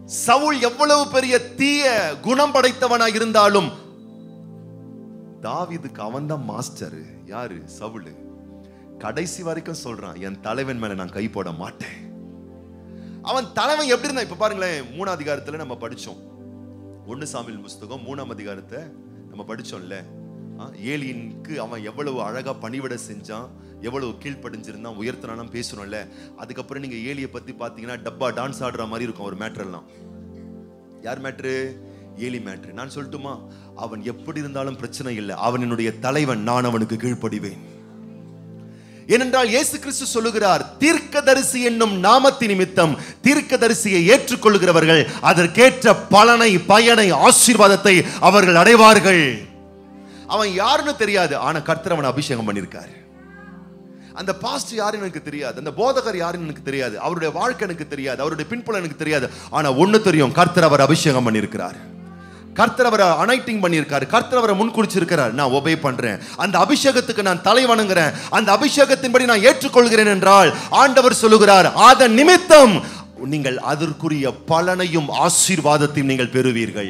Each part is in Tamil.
சவுல் எவ்வளவு பெரிய தீய குணம் படைத்தவனா இருந்தாலும் தாவீதுக்கு அவன்தான் மாஸ்டர் யாரு சவுல் கடைசி வரைக்கும் சொல்றான் என் தலைவன் மேல நான் கை போட மாட்டேன் அவன் தலைவன் எப்படி இருந்தான் இப்ப பாருங்களேன் மூணாம் அதிகாரத்துல நம்ம படிச்சோம் ஒன்னு சாமியல் புஸ்தகம் மூணாம் அதிகாரத்தை நம்ம படிச்சோம்ல ஆ, ஏலியனுக்கு அவன் எவ்வளவு அழகா பணிவிட செஞ்சான் எவ்வளவு கீழ்ப்படிஞ்சிருந்தான் உயர்த்தினாலும் பேசணும்ல அதுக்கப்புறம் நீங்க ஏலியை பத்தி பாத்தீங்கன்னா டப்பா டான்ஸ் ஆடுற மாதிரி இருக்கும் ஒரு மேட்டர் எல்லாம் யார் மேட்ரு ஏலி மேட்ரு நான் சொல்லட்டுமா அவன் எப்படி இருந்தாலும் பிரச்சனை இல்லை அவன் என்னுடைய தலைவன் நான் அவனுக்கு கீழ்ப்படிவேன் ஏனென்றால் இயேசு கிறிஸ்து சொல்லுகிறார் தீர்க்கதரிசி என்னும் நாமத்தின் நிமித்தம் தீர்க்கதரிசியை ஏற்றுக்கொள்கிறவர்கள் அதற்கேற்ற பலனை பயனை ஆசீர்வாதத்தை அவர்கள் அடைவார்கள் அவன் யாருன்னு தெரியாது ஆனா கர்த்தர் அவனை அபிஷேகம் பண்ணியிருக்காரு அந்த பாஸ்ட் யாருன்னு எனக்கு தெரியாது அந்த போதகர் யாருன்னு எனக்கு தெரியாது அவருடைய வாழ்க்கை எனக்கு தெரியாது அவருடைய பின்புலம் எனக்கு தெரியாது ஆனா ஒண்ணு தெரியும் கர்த்தர் அவர் அபிஷேகம் பண்ணியிருக்கிறார் கர்த்தர் அவரை அனைட்டிங் பண்ணியிருக்காரு கர்த்தர் அவரை முன்குறிச்சிருக்கிறார் நான் ஒபே பண்றேன் அந்த அபிஷேகத்துக்கு நான் தலை வணங்குறேன் அந்த அபிஷேகத்தின்படி நான் ஏற்றுக்கொள்கிறேன் என்றால் ஆண்டவர் சொல்லுகிறார் அதன் நிமித்தம் நீங்கள் அதற்குரிய பலனையும் ஆசீர்வாதத்தையும் நீங்கள் பெறுவீர்கள்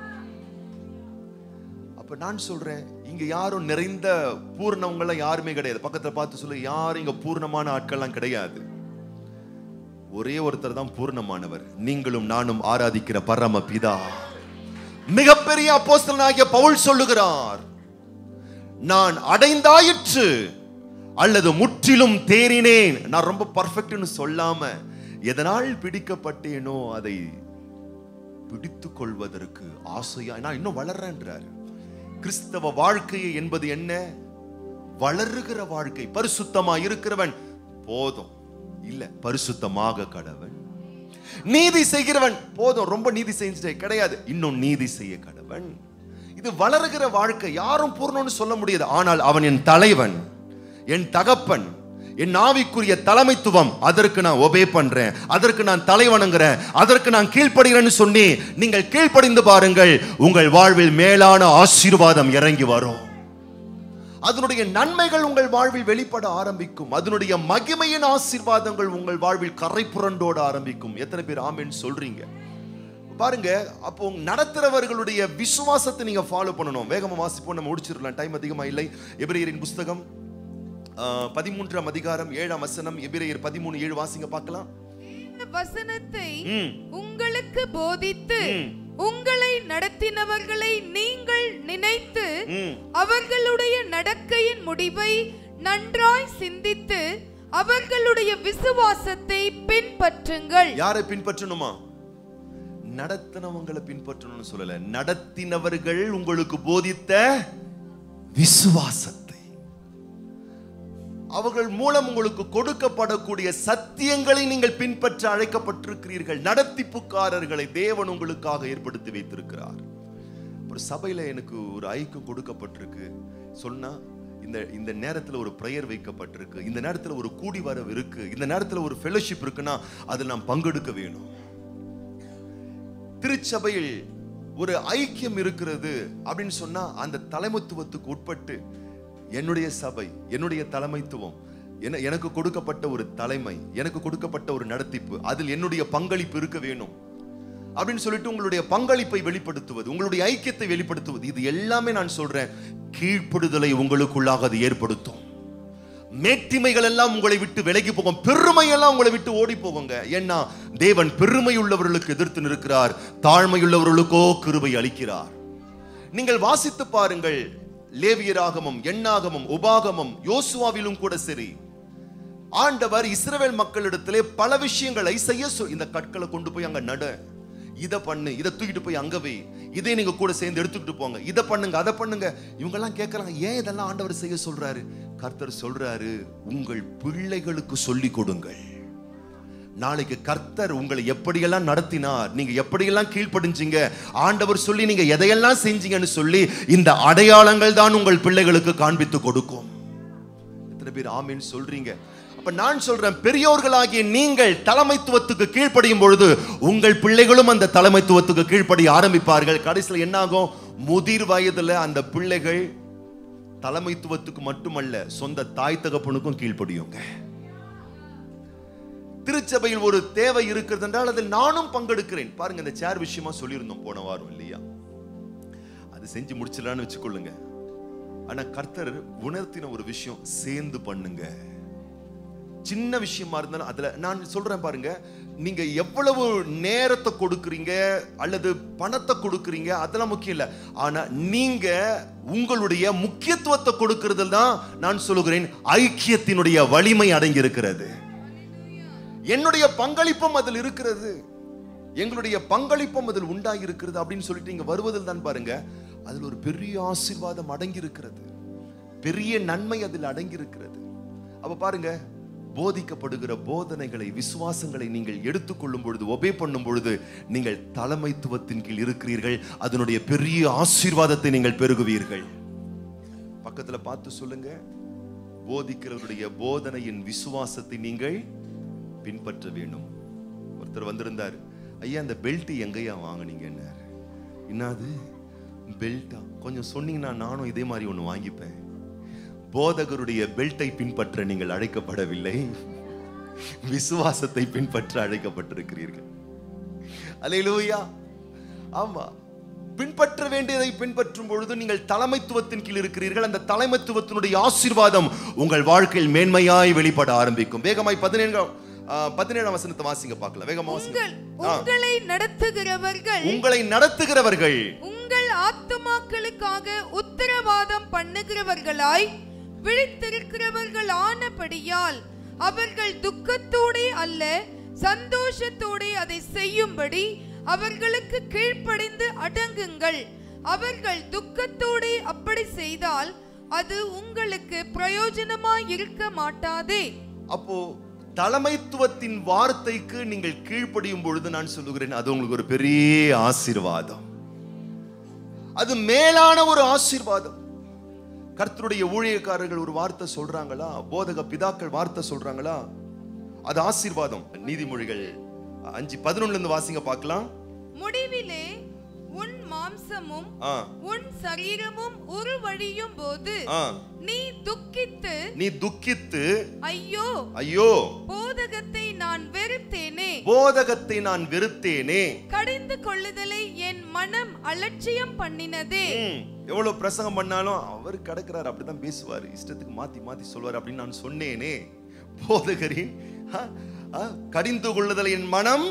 அப்ப நான் சொல்றேன் இங்க யாரும் நிறைந்த பூர்ணவங்கள யாருமே கிடையாது பக்கத்துல பார்த்து சொல்லு யாரும் இங்க பூர்ணமான ஆட்கள்லாம் கிடையாது ஒரே ஒருத்தர் தான் பூர்ணமானவர் நீங்களும் நானும் ஆராதிக்கிற பரம பிதா மிகப்பெரிய அப்போஸ்தலனாகிய பவுல் சொல்லுகிறார் நான் அடைந்தாயிற்று அல்லது முற்றிலும் தேறினேன் நான் ரொம்ப பர்ஃபெக்ட்னு சொல்லாம எதனால் பிடிக்கப்பட்டேனோ அதை பிடித்துக் கொள்வதற்கு ஆசையா நான் இன்னும் வளர்றேன்றார் கிறிஸ்தவ வாழ்க்கை என்பது என்ன வளருகிற வாழ்க்கை பரிசுத்தமா இருக்கிறவன் போதும் இல்ல பரிசுத்தமாக கடவன் நீதி செய்கிறவன் போதும் ரொம்ப நீதி செஞ்சுட்டே கிடையாது இன்னும் நீதி செய்ய கடவன் இது வளருகிற வாழ்க்கை யாரும் பூர்ணம்னு சொல்ல முடியாது ஆனால் அவன் என் தலைவன் என் தகப்பன் என் ஆவிக்குரிய தலைமைத்துவம் அதற்கு நான் ஒபே பண்றேன் அதற்கு நான் தலை வணங்குறேன் அதற்கு நான் கீழ்ப்படுகிறேன்னு சொல்லி நீங்கள் கீழ்ப்படிந்து பாருங்கள் உங்கள் வாழ்வில் மேலான ஆசீர்வாதம் இறங்கி வரும் அதனுடைய நன்மைகள் உங்கள் வாழ்வில் வெளிப்பட ஆரம்பிக்கும் அதனுடைய மகிமையின் ஆசீர்வாதங்கள் உங்கள் வாழ்வில் கரை புரண்டோட ஆரம்பிக்கும் எத்தனை பேர் ஆமென்னு சொல்றீங்க பாருங்க அப்போ உங்க நடத்துறவர்களுடைய விசுவாசத்தை நீங்க ஃபாலோ பண்ணணும் வேகமா வாசிப்போம் நம்ம முடிச்சிடலாம் டைம் அதிகமா இல்லை எபிரேயரின் புஸ்தகம் ஆஹ், பதிமூன்றாம் அதிகாரம் ஏழாம் வசனம் எபிரேயர் பதிமூணு ஏழு வாசிங்க பார்க்கலாம் இந்த வசனத்தை ம். உங்களுக்கு போதித்து ம். உங்களை நடத்தினவர்களை நீங்கள் நினைத்து ம். அவர்களுடைய நடக்கையின் முடிவை நன்றாய் சிந்தித்து அவர்களுடைய விசுவாசத்தை பின்பற்றுங்கள் யாரை பின்பற்றணுமா நடத்தினவங்களை பின்பற்றணும்னு சொல்லல நடத்தினவர்கள் உங்களுக்கு போதித்த விசுவாசத்தை அவர்கள் மூலம் உங்களுக்கு கொடுக்கப்படக்கூடிய சத்தியங்களை நீங்கள் பின்பற்ற அழைக்கப்பட்டிருக்கிறீர்கள் நடத்திப்புக்காரர்களை தேவன் உங்களுக்காக ஏற்படுத்தி வைத்திருக்கிறார் ஒரு சபையில எனக்கு ஒரு ஐக்கியம் கொடுக்கப்பட்டிருக்கு சொன்னா இந்த இந்த நேரத்துல ஒரு பிரேயர் வைக்கப்பட்டிருக்கு இந்த நேரத்துல ஒரு கூடி வரவு இருக்கு இந்த நேரத்துல ஒரு ஃபெலோஷிப் இருக்குன்னா அதில் நாம் பங்கெடுக்க வேணும் திருச்சபையில் ஒரு ஐக்கியம் இருக்கிறது அப்படின்னு சொன்னா அந்த தலைமைத்துவத்துக்கு உட்பட்டு என்னுடைய சபை என்னுடைய தலைமைத்துவம் என- எனக்கு கொடுக்கப்பட்ட ஒரு தலைமை எனக்கு கொடுக்கப்பட்ட ஒரு நடத்திப்பு அதில் என்னுடைய பங்களிப்பு இருக்க வேணும் அப்படின்னு சொல்லிட்டு உங்களுடைய பங்களிப்பை வெளிப்படுத்துவது உங்களுடைய ஐக்கியத்தை வெளிப்படுத்துவது இது எல்லாமே நான் சொல்றேன் கீழ்ப்படுதலை உங்களுக்குள்ளாக அது ஏற்படுத்தும் மேட்டிமைகள் எல்லாம் உங்களை விட்டு விலகி போகும் பெருமை எல்லாம் உங்களை விட்டு ஓடி போகுங்க ஏன்னா தேவன் பெருமை உள்ளவர்களுக்கு எதிர்த்து நிற்கிறார் தாழ்மையுள்ளவர்களுக்கோ கிருபை அளிக்கிறார் நீங்கள் வாசித்து பாருங்கள் லேவியராகமம் எண்ணாகமம் உபாகமம் யோசுவாவிலும் கூட சரி ஆண்டவர் இஸ்ரவேல் மக்களிடத்திலே பல விஷயங்களை செய்ய சொல் இந்த கற்களை கொண்டு போய் அங்க நட இதை பண்ணு இதை தூக்கிட்டு போய் அங்க வை இதை நீங்க கூட சேர்ந்து எடுத்துக்கிட்டு போங்க இதை பண்ணுங்க அதை பண்ணுங்க இவங்க எல்லாம் கேட்கறாங்க ஏன் இதெல்லாம் ஆண்டவர் செய்ய சொல்றாரு கர்த்தர் சொல்றாரு உங்கள் பிள்ளைகளுக்கு சொல்லி கொடுங்கள் நாளைக்கு கர்த்தர் உங்களை எப்படியெல்லாம் நடத்தினார் நீங்க எப்படியெல்லாம் கீழ்ப்படிஞ்சீங்க ஆண்டவர் சொல்லி நீங்க எதையெல்லாம் செஞ்சீங்கன்னு சொல்லி இந்த அடையாளங்கள் தான் உங்கள் பிள்ளைகளுக்கு காண்பித்து கொடுக்கும் எத்தனை பேர் ஆமீன் சொல்றீங்க அப்ப நான் சொல்றேன் பெரியோர்களாகிய நீங்கள் தலைமைத்துவத்துக்கு கீழ்ப்படியும் பொழுது உங்கள் பிள்ளைகளும் அந்த தலைமைத்துவத்துக்கு கீழ்ப்படிய ஆரம்பிப்பார்கள் கடைசியில் என்ன ஆகும் முதிர் வயதுல அந்த பிள்ளைகள் தலைமைத்துவத்துக்கு மட்டுமல்ல சொந்த தாய் தகப்பனுக்கும் கீழ்ப்படியுங்க திருச்சபையில் ஒரு தேவை இருக்கிறது என்றால் அதில் நானும் பங்கெடுக்கிறேன் பாருங்க இந்த சேர் விஷயமா சொல்லியிருந்தோம் போன வாரம் இல்லையா அது செஞ்சு முடிச்சிடலான்னு வச்சுக்கொள்ளுங்க ஆனா கர்த்தர் உணர்த்தின ஒரு விஷயம் சேர்ந்து பண்ணுங்க சின்ன விஷயமா இருந்தாலும் அதுல நான் சொல்றேன் பாருங்க நீங்க எவ்வளவு நேரத்தை கொடுக்குறீங்க அல்லது பணத்தை கொடுக்குறீங்க அதெல்லாம் முக்கியம் இல்ல ஆனா நீங்க உங்களுடைய முக்கியத்துவத்தை கொடுக்கிறது தான் நான் சொல்லுகிறேன் ஐக்கியத்தினுடைய வலிமை அடங்கி இருக்கிறது என்னுடைய பங்களிப்பும் அதில் இருக்கிறது எங்களுடைய பங்களிப்பும் அதில் உண்டாகி இருக்கிறது அப்படின்னு சொல்லிட்டு நீங்க வருவதில் தான் பாருங்க அதில் ஒரு பெரிய ஆசீர்வாதம் அடங்கி இருக்கிறது பெரிய நன்மை அதில் அடங்கி இருக்கிறது அப்ப பாருங்க போதிக்கப்படுகிற போதனைகளை விசுவாசங்களை நீங்கள் எடுத்துக்கொள்ளும் பொழுது ஒபே பண்ணும் பொழுது நீங்கள் தலைமைத்துவத்தின் கீழ் இருக்கிறீர்கள் அதனுடைய பெரிய ஆசீர்வாதத்தை நீங்கள் பெருகுவீர்கள் பக்கத்துல பார்த்து சொல்லுங்க போதிக்கிறவருடைய போதனையின் விசுவாசத்தை நீங்கள் பின்பற்ற வேண்டும் ஒருத்தர் வந்திருந்தார் ஐயா அந்த பெல்ட் எங்கேயா வாங்குனீங்கன்னாரு என்னது பெல்ட்டா கொஞ்சம் சொன்னீங்கன்னா நானும் இதே மாதிரி ஒன்று வாங்கிப்பேன் போதகருடைய பெல்ட்டை பின்பற்ற நீங்கள் அழைக்கப்படவில்லை விசுவாசத்தை பின்பற்ற அழைக்கப்பட்டிருக்கிறீர்கள் அல்லேலூயா ஆமா பின்பற்ற வேண்டியதை பின்பற்றும் பொழுது நீங்கள் தலைமைத்துவத்தின் கீழ் இருக்கிறீர்கள் அந்த தலைமைத்துவத்தினுடைய ஆசீர்வாதம் உங்கள் வாழ்க்கையில் மேன்மையாய் வெளிப்பட ஆரம்பிக்கும் வேகமாய் பதினேழாம் பதினேழாம் வசனத்தை வாசிங்க பார்க்கலாம் வேகமா வாசிங்க உங்கள் உங்களை நடத்துகிறவர்கள் உங்களை நடத்துகிறவர்கள் உங்கள் ஆத்துமாக்களுக்காக உத்தரவாதம் பண்ணுகிறவர்களாய் விழித்திருக்கிறவர்கள் ஆனபடியால் அவர்கள் துக்கத்தோடே அல்ல சந்தோஷத்தோடே அதை செய்யும்படி அவர்களுக்கு கீழ்ப்படிந்து அடங்குங்கள் அவர்கள் துக்கத்தோடே அப்படி செய்தால் அது உங்களுக்கு பிரயோஜனமாய் இருக்க மாட்டாதே அப்போ தலைமைத்துவத்தின் வார்த்தைக்கு நீங்கள் கீழ்ப்படியும் பொழுது நான் சொல்லுகிறேன் அது உங்களுக்கு ஒரு பெரிய ஆசீர்வாதம் அது மேலான ஒரு ஆசீர்வாதம் கர்த்தருடைய ஊழியக்காரர்கள் ஒரு வார்த்தை சொல்றாங்களா போதக பிதாக்கள் வார்த்தை சொல்றாங்களா அது ஆசீர்வாதம் நீதிமொழிகள் அஞ்சு பதினொன்னுல இருந்து வாசிங்க பார்க்கலாம் முடிவிலே உன் மாம்சமும் ஆ உன் சரீரமும் உருவழியும் போது ஆ நீ துக்கித்து நீ துக்கித்து ஐயோ ஐயோ போதகத்தை நான் வெறுத்தேனே போதகத்தை நான் வெறுத்தேனே கடிந்து கொள்ளுதலை என் மனம் அலட்சியம் பண்ணினதே ம், எவ்வளவு பிரசங்கம் பண்ணாலும் அவர் கிடக்கிறார் அப்படிதான் பேசுவார் இஷ்டத்துக்கு மாத்தி மாத்தி சொல்வார் அப்படின்னு நான் சொன்னேனே போதகரின் ஆ, ஆ, கடிந்து கொள்ளுதல் என் மனம்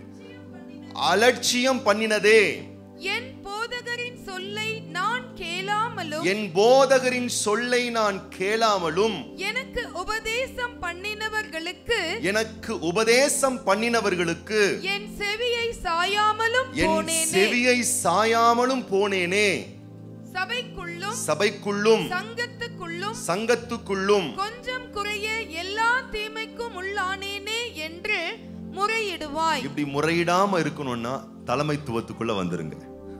அலட்சியம் பண்ணினதே என் போதகரின் சொல்லை நான் கேளாமலும் என் போதகரின் சொல்லை நான் கேளாமலும் எனக்கு உபதேசம் பண்ணினவர்களுக்கு எனக்கு உபதேசம் பண்ணினவர்களுக்கு என் செவியை சாயாமலும் என் போனேனே செவியை சாயாமலும் போனேனே சபைக்குள்ளும் சபைக்குள்ளும் சங்கத்துக்குள்ளும் சங்கத்துக்குள்ளும் கொஞ்சம் குறைய எல்லா தீமைக்கும் உள்ளானேனே என்று முறையிடுவாய் இப்படி முறையிடாம இருக்கணும்னா தலைமைத்துவத்துக்குள்ள வந்துருங்க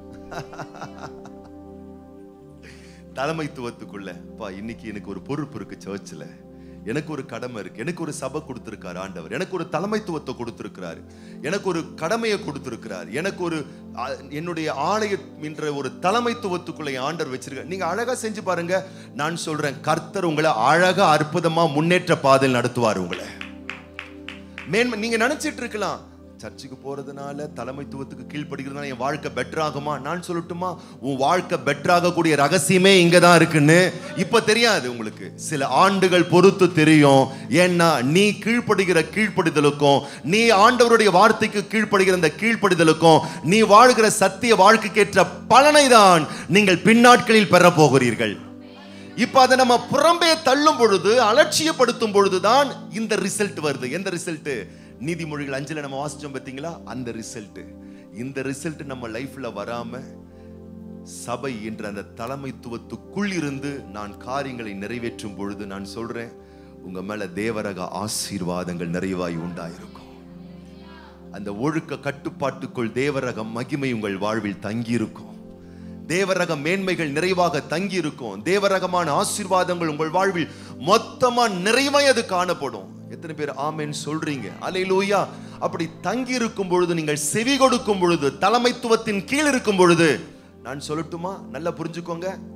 தலைமைத்துவத்துக்குள்ள பா இன்னைக்கு எனக்கு ஒரு பொறுப்பு இருக்கு சர்ச்சில் எனக்கு ஒரு கடமை இருக்கு எனக்கு ஒரு சபை கொடுத்திருக்காரு ஆண்டவர் எனக்கு ஒரு தலைமைத்துவத்தை கொடுத்திருக்கிறாரு எனக்கு ஒரு கடமையை கொடுத்திருக்கிறார் எனக்கு ஒரு அ, என்னுடைய ஆலயம் என்ற ஒரு தலைமைத்துவத்துக்குள்ள என் ஆண்டவர் வச்சிருக்க நீங்க அழகா செஞ்சு பாருங்க நான் சொல்றேன் கர்த்தர் உங்களை அழகா அற்புதமா முன்னேற்ற பாதையில் நடத்துவார் உங்களை மேன்மை நீங்க நினைச்சிட்டு இருக்கலாம் சர்ச்சுக்கு போறதுனால தலைமைத்துவத்துக்கு கீழ்ப்படுகிறதுனால என் வாழ்க்கை பெட்டர் ஆகுமா நான் சொல்லட்டுமா உன் வாழ்க்கை பெட்டர் ஆகக்கூடிய ரகசியமே இங்க தான் இருக்குன்னு இப்ப தெரியாது உங்களுக்கு சில ஆண்டுகள் பொறுத்து தெரியும் ஏன்னா நீ கீழ்ப்படுகிற கீழ்ப்படிதலுக்கும் நீ ஆண்டவருடைய வார்த்தைக்கு கீழ்ப்படுகிற இந்த கீழ்ப்படிதலுக்கும் நீ வாழ்கிற சத்திய வாழ்க்கைக்கேற்ற பலனை தான் நீங்கள் பின்னாட்களில் பெற போகிறீர்கள் இப்ப அதை நம்ம புறம்பே தள்ளும் பொழுது அலட்சியப்படுத்தும் பொழுதுதான் இந்த ரிசல்ட் வருது எந்த ரிசல்ட் நீதிமொழிகள் அஞ்சுல நம்ம வாசிச்சோம் பார்த்தீங்களா அந்த ரிசல்ட் இந்த ரிசல்ட் நம்ம லைஃப்ல வராம சபை என்ற அந்த தலைமைத்துவத்துக்குள் இருந்து நான் காரியங்களை நிறைவேற்றும் பொழுது நான் சொல்றேன் உங்க மேல தேவரக ஆசீர்வாதங்கள் நிறைவாய் உண்டாயிருக்கும் அந்த ஒழுக்க கட்டுப்பாட்டுக்குள் தேவரக மகிமை உங்கள் வாழ்வில் தங்கியிருக்கும் தேவரக மேன்மைகள் நிறைவாக தங்கி இருக்கும் தேவரகமான ஆசீர்வாதங்கள் உங்கள் வாழ்வில் மொத்தமா நிறைவாய் அது காணப்படும் எத்தனை பேர் ஆமென் சொல்றீங்க அலையிலூயா அப்படி தங்கி இருக்கும் பொழுது நீங்கள் செவி கொடுக்கும் பொழுது தலைமைத்துவத்தின் கீழ் இருக்கும் பொழுது நான் சொல்லட்டுமா நல்லா புரிஞ்சுக்கோங்க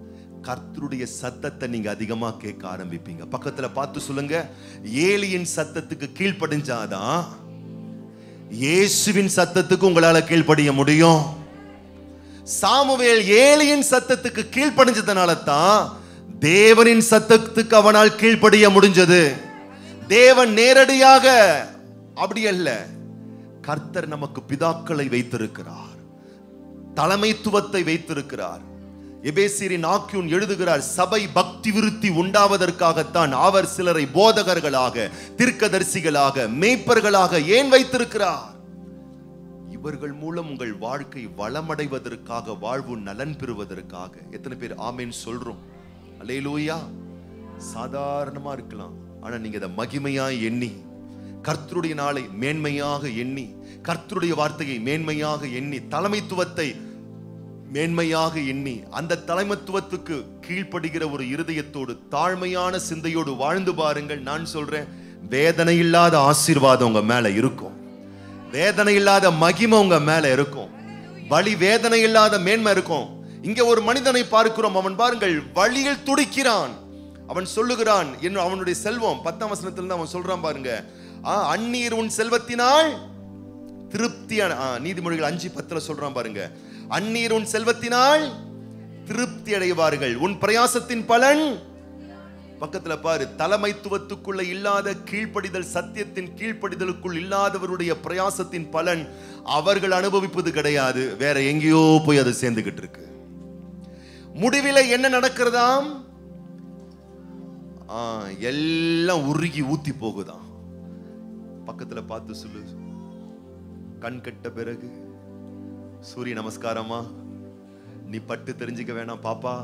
கர்த்தருடைய சத்தத்தை நீங்க அதிகமா கேட்க ஆரம்பிப்பீங்க பக்கத்துல பார்த்து சொல்லுங்க ஏலியின் சத்தத்துக்கு கீழ்ப்படிஞ்சாதான் இயேசுவின் சத்தத்துக்கு உங்களால கீழ்ப்படிய முடியும் சாமுவேல் ஏலியின் சத்தத்துக்கு கீழ்ப்படிஞ்சதுனால தான் தேவனின் சத்தத்துக்கு அவனால் கீழ்ப்படிய முடிஞ்சது தேவன் நேரடியாக அப்படி அல்ல கர்த்தர் நமக்கு பிதாக்களை வைத்திருக்கிறார் தலைமைத்துவத்தை வைத்திருக்கிறார் எபேசியரின் ஆக்கியூன் எழுதுகிறார் சபை பக்தி விருத்தி உண்டாவதற்காகத்தான் அவர் சிலரை போதகர்களாக தீர்க்கதரிசிகளாக மேய்ப்பர்களாக ஏன் வைத்திருக்கிறார் இவர்கள் மூலம் உங்கள் வாழ்க்கை வளமடைவதற்காக வாழ்வு நலன் பெறுவதற்காக எத்தனை பேர் ஆமேன் சொல்றோம் அல்லேலூயா சாதாரணமா இருக்கலாம் ஆனா நீங்க அதை மகிமையா எண்ணி கர்த்தருடைய நாளை மேன்மையாக எண்ணி கர்த்தருடைய வார்த்தையை மேன்மையாக எண்ணி தலைமைத்துவத்தை மேன்மையாக எண்ணி அந்த தலைமைத்துவத்துக்கு கீழ்ப்படுகிற ஒரு இருதயத்தோடு தாழ்மையான சிந்தையோடு வாழ்ந்து பாருங்கள் நான் சொல்றேன் வேதனை இல்லாத ஆசீர்வாதம் உங்க மேல இருக்கும் வேதனை இல்லாத மகிமை உங்க மேல இருக்கும் வழி வேதனை இல்லாத மேன்மை இருக்கும் இங்க ஒரு மனிதனை பார்க்கிறோம் அவன் பாருங்கள் வழியில் துடிக்கிறான் அவன் சொல்லுகிறான் என்ன அவனுடைய செல்வம் பத்தாம் வசனத்துல இருந்து அவன் சொல்றான் பாருங்க ஆ, அந்நீர் உன் செல்வத்தினால் திருப்தி அட- ஆ, நீதிமொழிகள் அஞ்சு பத்துல சொல்றான் பாருங்க அந்நீர் உன் செல்வத்தினால் திருப்தி அடைவார்கள் உன் பிரயாசத்தின் பலன் பக்கத்துல பாரு தலைமைத்துவத்துக்குள்ள இல்லாத கீழ்ப்படிதல் சத்தியத்தின் கீழ்ப்படிதலுக்குள் இல்லாதவருடைய பிரயாசத்தின் பலன் அவர்கள் அனுபவிப்பது கிடையாது வேற எங்கேயோ போய் அது சேர்ந்துகிட்டு இருக்கு முடிவில என்ன நடக்கிறதாம் ஆ, எல்லாம் உருகி ஊத்தி போகுதாம் பக்கத்துல பார்த்து சொல்லு கண் கட்ட பிறகு சூரிய நமஸ்காரமா நீ பட்டு தெரிஞ்சுக்க வேணாம் பாப்பா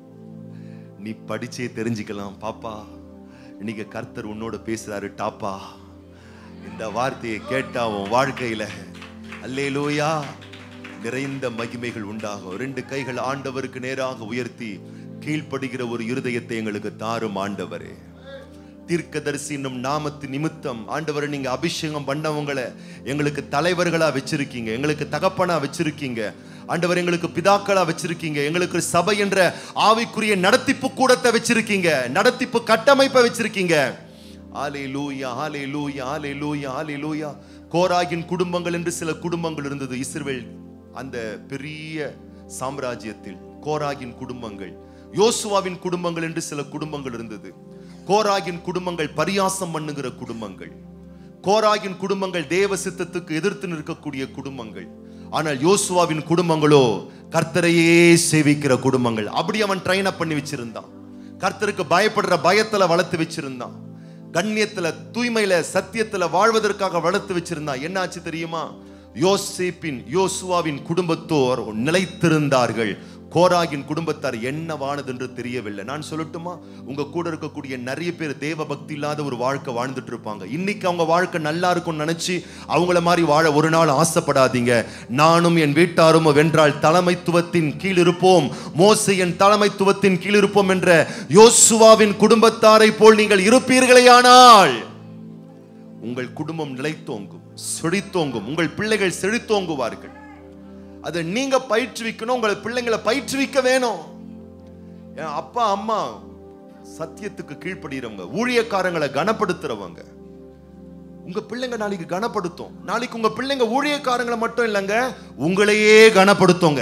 நீ படிச்சே தெரிஞ்சுக்கலாம் பாப்பா இன்னைக்கு கர்த்தர் உன்னோட பேசுறாரு டாப்பா இந்த வார்த்தையை கேட்டா உன் வாழ்க்கையில அல்லேலூயா நிறைந்த மகிமைகள் உண்டாகும் ரெண்டு கைகள் ஆண்டவருக்கு நேராக உயர்த்தி கீழ்ப்படுகிற ஒரு இருதயத்தை எங்களுக்கு தாரும் ஆண்டவரே தீர்க்கதரிசி என்னும் நாமத்து நிமித்தம் ஆண்டவரை நீங்க அபிஷேகம் பண்ணவங்களை எங்களுக்கு தலைவர்களா வச்சிருக்கீங்க எங்களுக்கு தகப்பனா வச்சிருக்கீங்க ஆண்டவர் எங்களுக்கு பிதாக்களா வச்சிருக்கீங்க எங்களுக்கு சபை என்ற ஆவிக்குரிய நடத்திப்பு கூடத்தை வச்சிருக்கீங்க நடத்திப்பு கட்டமைப்பை வச்சிருக்கீங்க ஆலே லூயா ஆலே லூயா ஆலே லூயா ஆலே லூயா கோராகின் குடும்பங்கள் என்று சில குடும்பங்கள் இருந்தது இஸ்ரவேல் அந்த பெரிய சாம்ராஜ்யத்தில் கோராகின் குடும்பங்கள் யோசுவாவின் குடும்பங்கள் என்று சில குடும்பங்கள் இருந்தது கோராகின் குடும்பங்கள் பரியாசம் பண்ணுகிற குடும்பங்கள் கோராகின் குடும்பங்கள் தேவ சித்தத்துக்கு எதிர்த்து நிற்கக்கூடிய குடும்பங்கள் ஆனால் யோசுவாவின் குடும்பங்களோ கர்த்தரையே சேவிக்கிற குடும்பங்கள் அப்படி அவன் ட்ரைன் அப் பண்ணி வச்சிருந்தான் கர்த்தருக்கு பயப்படுற பயத்துல வளர்த்து வச்சிருந்தான் கண்ணியத்துல தூய்மையில சத்தியத்துல வாழ்வதற்காக வளர்த்து வச்சிருந்தான் என்னாச்சு தெரியுமா யோசேப்பின் யோசுவாவின் குடும்பத்தோர் நிலைத்திருந்தார்கள் கோராகின் குடும்பத்தார் என்னவானது என்று தெரியவில்லை நான் சொல்லட்டுமா உங்க கூட இருக்கக்கூடிய நிறைய பேர் தேவ பக்தி இல்லாத ஒரு வாழ்க்கை வாழ்ந்துட்டு இருப்பாங்க இன்னைக்கு அவங்க வாழ்க்கை நல்லா இருக்கும்னு நினைச்சு அவங்கள மாதிரி வாழ ஒரு நாள் ஆசைப்படாதீங்க நானும் என் வீட்டாரும் வென்றால் தலைமைத்துவத்தின் கீழ் இருப்போம் மோசையின் தலைமைத்துவத்தின் கீழ் இருப்போம் என்ற யோசுவாவின் குடும்பத்தாரை போல் நீங்கள் இருப்பீர்களேயானால் உங்கள் குடும்பம் நிலைத்தோங்கும் செழித்தோங்கும் உங்கள் பிள்ளைகள் செழித்தோங்குவார்கள் அதை நீங்க பயிற்றுவிக்கணும் உங்கள் பிள்ளைங்களை பயிற்றுவிக்க வேணும் என் அப்பா அம்மா சத்தியத்துக்கு கீழ்ப்படுகிறவங்க ஊழியக்காரங்களை கனப்படுத்துறவங்க உங்க பிள்ளைங்க நாளைக்கு கனப்படுத்தும் நாளைக்கு உங்க பிள்ளைங்க ஊழியக்காரங்களை மட்டும் இல்லைங்க உங்களையே கனப்படுத்துங்க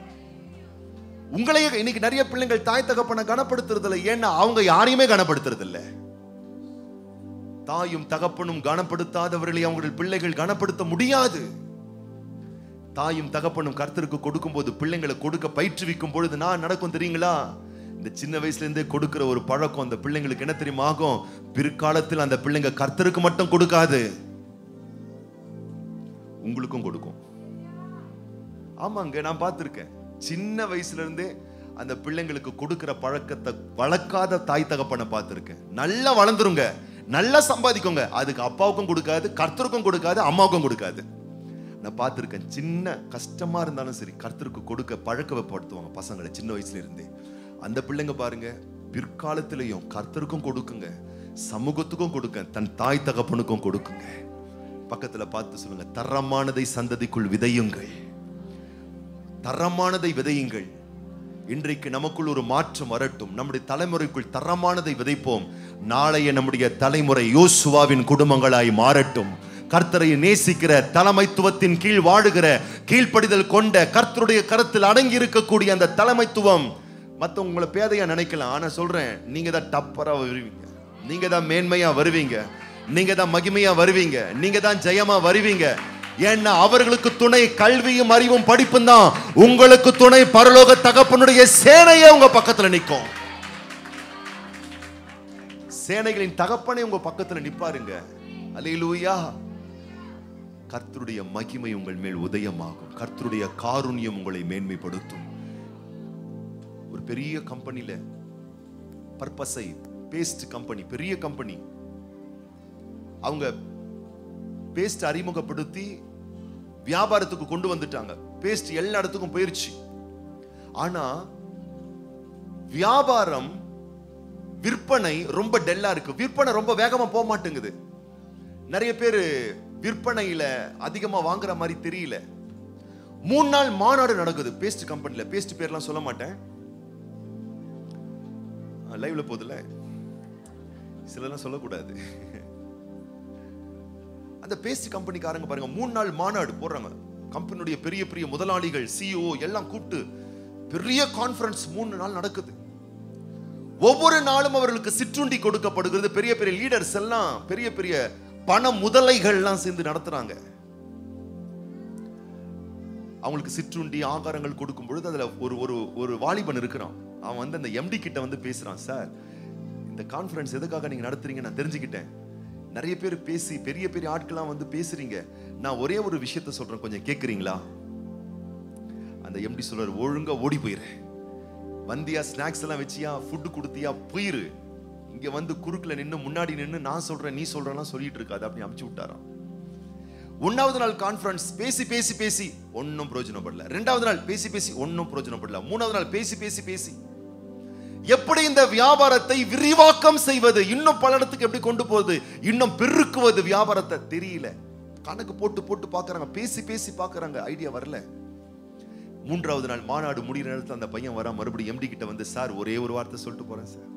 உங்களையே இன்னைக்கு நிறைய பிள்ளைங்கள் தாய் தகப்பனை கனப்படுத்துறது இல்லை ஏன்னா அவங்க யாரையுமே கனப்படுத்துறது இல்லை தாயும் தகப்பனும் கனப்படுத்தாதவர்களை அவங்கள் பிள்ளைகள் கனப்படுத்த முடியாது தாயும் தகப்பனும் கர்த்தருக்கு கொடுக்கும்போது பிள்ளைங்களை கொடுக்க பயிற்றுவிக்கும் பொழுது நான் நடக்கும் தெரியுங்களா இந்த சின்ன வயசுல இருந்தே கொடுக்கிற ஒரு பழக்கம் அந்த பிள்ளைங்களுக்கு என்ன தெரியுமா ஆகும் பிற்காலத்தில் அந்த பிள்ளைங்க கர்த்தருக்கு மட்டும் கொடுக்காது உங்களுக்கும் கொடுக்கும் ஆமாங்க நான் பார்த்திருக்கேன் சின்ன வயசுல இருந்தே அந்த பிள்ளைங்களுக்கு கொடுக்கிற பழக்கத்தை வளர்க்காத தாய் தகப்பனை பார்த்திருக்கேன் நல்லா வளர்ந்துருங்க நல்லா சம்பாதிக்குங்க அதுக்கு அப்பாவுக்கும் கொடுக்காது கர்த்தருக்கும் கொடுக்காது அம்மாவுக்கும் கொடுக்காது நான் பார்த்திருக்கேன் சின்ன கஷ்டமா இருந்தாலும் சரி கர்த்தருக்கு கொடுக்க பழக்கப்படுத்துவாங்க பசங்களை சின்ன வயசுல இருந்தே அந்த பிள்ளைங்க பாருங்க பிற்காலத்திலையும் கர்த்தருக்கும் கொடுக்குங்க சமூகத்துக்கும் கொடுக்க தன் தாய் தகப்பனுக்கும் கொடுக்குங்க பக்கத்துல பார்த்து சொல்லுங்க தரமானதை சந்ததிக்குள் விதையுங்கள் தரமானதை விதையுங்கள் இன்றைக்கு நமக்குள் ஒரு மாற்றம் வரட்டும் நம்முடைய தலைமுறைக்குள் தரமானதை விதைப்போம் நாளைய நம்முடைய தலைமுறை யோசுவாவின் குடும்பங்களாய் மாறட்டும் கர்த்தரை நேசிக்கிற தலைமைத்துவத்தின் கீழ் வாழுகிற கீழ்ப்படிதல் கொண்ட கர்த்தருடைய கருத்தில் அடங்கி இருக்கக்கூடிய அந்த தலைமைத்துவம் மத்தவங்க உங்களை பேதையா நினைக்கலாம் ஆனா சொல்றேன் நீங்க தான் டப்பரா வருவீங்க நீங்க தான் மேன்மையா வருவீங்க நீங்க தான் மகிமையா வருவீங்க நீங்க தான் ஜெயமா வருவீங்க ஏன்னா அவர்களுக்கு துணை கல்வியும் அறிவும் படிப்பும் தான் உங்களுக்கு துணை பரலோக தகப்பனுடைய சேனையே உங்க பக்கத்துல நிற்கும் சேனைகளின் தகப்பனே உங்க பக்கத்துல நிப்பாருங்க அல்லேலூயா கர்த்தருடைய மகிமை உங்கள் மேல் உதயமாகும் கர்த்தருடைய காருண்யம் உங்களை மேன்மைப்படுத்தும் ஒரு பெரிய கம்பெனில பர்பஸை பேஸ்ட் கம்பெனி பெரிய கம்பெனி அவங்க பேஸ்ட் அறிமுகப்படுத்தி வியாபாரத்துக்கு கொண்டு வந்துட்டாங்க பேஸ்ட் எல்லா இடத்துக்கும் போயிருச்சு ஆனா வியாபாரம் விற்பனை ரொம்ப டெல்லா இருக்கு விற்பனை ரொம்ப வேகமா போக மாட்டேங்குது நிறைய பேர் விற்பனையில அதிகமா வாங்குற மாதிரி தெரியல மூணு நாள் மாநாடு நடக்குது பேஸ்ட் கம்பெனில பேஸ்ட் பேர்லாம் சொல்ல மாட்டேன் லைவ்ல போகுதுல சிலலாம் சொல்லக்கூடாது அந்த பேஸ்ட் கம்பெனிக்காரங்க பாருங்க மூணு நாள் மாநாடு போடுறாங்க கம்பெனியுடைய பெரிய பெரிய முதலாளிகள் சிஇஓ எல்லாம் கூப்பிட்டு பெரிய கான்ஃபரன்ஸ் மூணு நாள் நடக்குது ஒவ்வொரு நாளும் அவர்களுக்கு சிற்றுண்டி கொடுக்கப்படுகிறது பெரிய பெரிய லீடர்ஸ் எல்லாம் பெரிய பெரிய பண முதலைகள்லாம் சேர்ந்து நடத்துறாங்க அவங்களுக்கு சிற்றுண்டி ஆகாரங்கள் கொடுக்கும் பொழுது அதுல ஒரு ஒரு ஒரு வாலிபன் இருக்கிறான் அவன் வந்து அந்த எம்டி கிட்ட வந்து பேசுறான் சார் இந்த கான்ஃபரன்ஸ் எதுக்காக நீங்க நடத்துறீங்க நான் தெரிஞ்சுக்கிட்டேன் நிறைய பேர் பேசி பெரிய பெரிய ஆட்கள்லாம் வந்து பேசுறீங்க நான் ஒரே ஒரு விஷயத்த சொல்றேன் கொஞ்சம் கேக்குறீங்களா அந்த எம்டி சொல்றாரு ஒழுங்கா ஓடி போயிரு வந்தியா ஸ்நாக்ஸ் எல்லாம் வச்சியா ஃபுட்டு கொடுத்தியா போயிரு இங்க வந்து குறுக்குல நின்னு முன்னாடி நின்னு நான் சொல்றேன் நீ சொல்றேன்லாம் சொல்லிட்டு இருக்காது அப்படி அமுச்சு விட்டாராம் ஒன்னாவது நாள் கான்ஃபரன்ஸ் பேசி பேசி பேசி ஒன்னும் பிரயோஜனப்படல ரெண்டாவது நாள் பேசி பேசி ஒன்னும் பிரயோஜனப்படல மூணாவது நாள் பேசி பேசி பேசி எப்படி இந்த வியாபாரத்தை விரிவாக்கம் செய்வது இன்னும் பல இடத்துக்கு எப்படி கொண்டு போகுது இன்னும் பெருக்குவது வியாபாரத்தை தெரியல கணக்கு போட்டு போட்டு பார்க்கறாங்க பேசி பேசி பார்க்கறாங்க ஐடியா வரல மூன்றாவது நாள் மாநாடு முடிகிற நேரத்தில் அந்த பையன் வரா மறுபடியும் எம்டி கிட்ட வந்து சார் ஒரே ஒரு வார்த்தை சொல்லிட்டு போறேன் சார்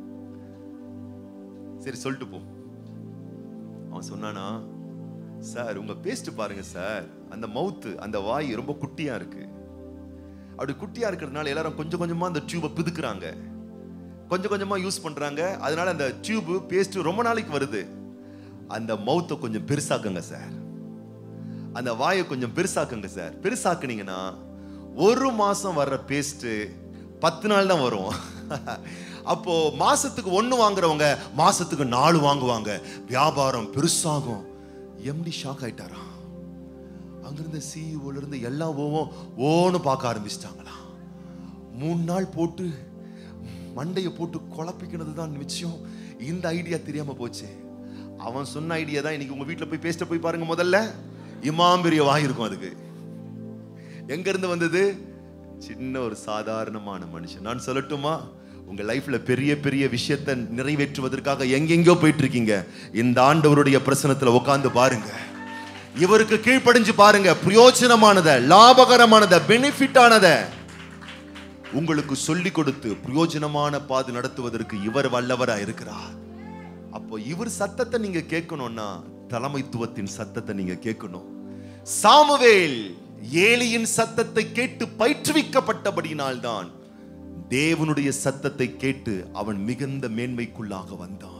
சரி சொல்லிட்டு போ அவன் சொன்னானா சார் உங்க பேஸ்ட் பாருங்க சார் அந்த மவுத்து அந்த வாய் ரொம்ப குட்டியா இருக்கு அப்படி குட்டியா இருக்கிறதுனால எல்லாரும் கொஞ்சம் கொஞ்சமா அந்த டியூபை பிதுக்குறாங்க கொஞ்சம் கொஞ்சமா யூஸ் பண்றாங்க அதனால அந்த டியூப் பேஸ்ட் ரொம்ப நாளைக்கு வருது அந்த மவுத்தை கொஞ்சம் பெருசாக்குங்க சார் அந்த வாயை கொஞ்சம் பெருசாக்குங்க சார் பெருசாக்குனீங்கன்னா ஒரு மாசம் வர்ற பேஸ்ட் பத்து நாள் தான் வரும் அப்போ மாசத்துக்கு ஒண்ணு வாங்குறவங்க மாசத்துக்கு நாலு வாங்குவாங்க வியாபாரம் பெருசாகும் எம்டி ஷாக் ஆயிட்டாராம் அங்கிருந்த சிஇஓல இருந்து எல்லா ஓவும் ஓன்னு பார்க்க ஆரம்பிச்சிட்டாங்களாம் மூணு நாள் போட்டு மண்டையை போட்டு குழப்பிக்கிறது தான் நிச்சயம் இந்த ஐடியா தெரியாம போச்சு அவன் சொன்ன ஐடியா தான் இன்னைக்கு உங்க வீட்ல போய் பேஸ்ட போய் பாருங்க முதல்ல இமாம் பெரிய வாய் இருக்கும் அதுக்கு எங்க இருந்து வந்தது சின்ன ஒரு சாதாரணமான மனுஷன் நான் சொல்லட்டுமா உங்க லைஃப்ல பெரிய பெரிய விஷயத்தை நிறைவேற்றுவதற்காக எங்கெங்கோ போயிட்டு இருக்கீங்க இந்த ஆண்டவருடைய பிரசனத்துல உட்கார்ந்து பாருங்க இவருக்கு கீழ்ப்படிஞ்சு பாருங்க பிரயோஜனமானத லாபகரமானத பெனிஃபிட்டானத உங்களுக்கு சொல்லி கொடுத்து பிரயோஜனமான பாது நடத்துவதற்கு இவர் வல்லவரா இருக்கிறார் அப்போ இவர் சத்தத்தை நீங்க கேட்கணும்னா தலைமைத்துவத்தின் சத்தத்தை நீங்க கேட்கணும் சாமுவேல் ஏலியின் சத்தத்தை கேட்டு பயிற்றுவிக்கப்பட்டபடியினால்தான் தேவனுடைய சத்தத்தை கேட்டு அவன் மிகுந்த மேன்மைக்குள்ளாக வந்தான்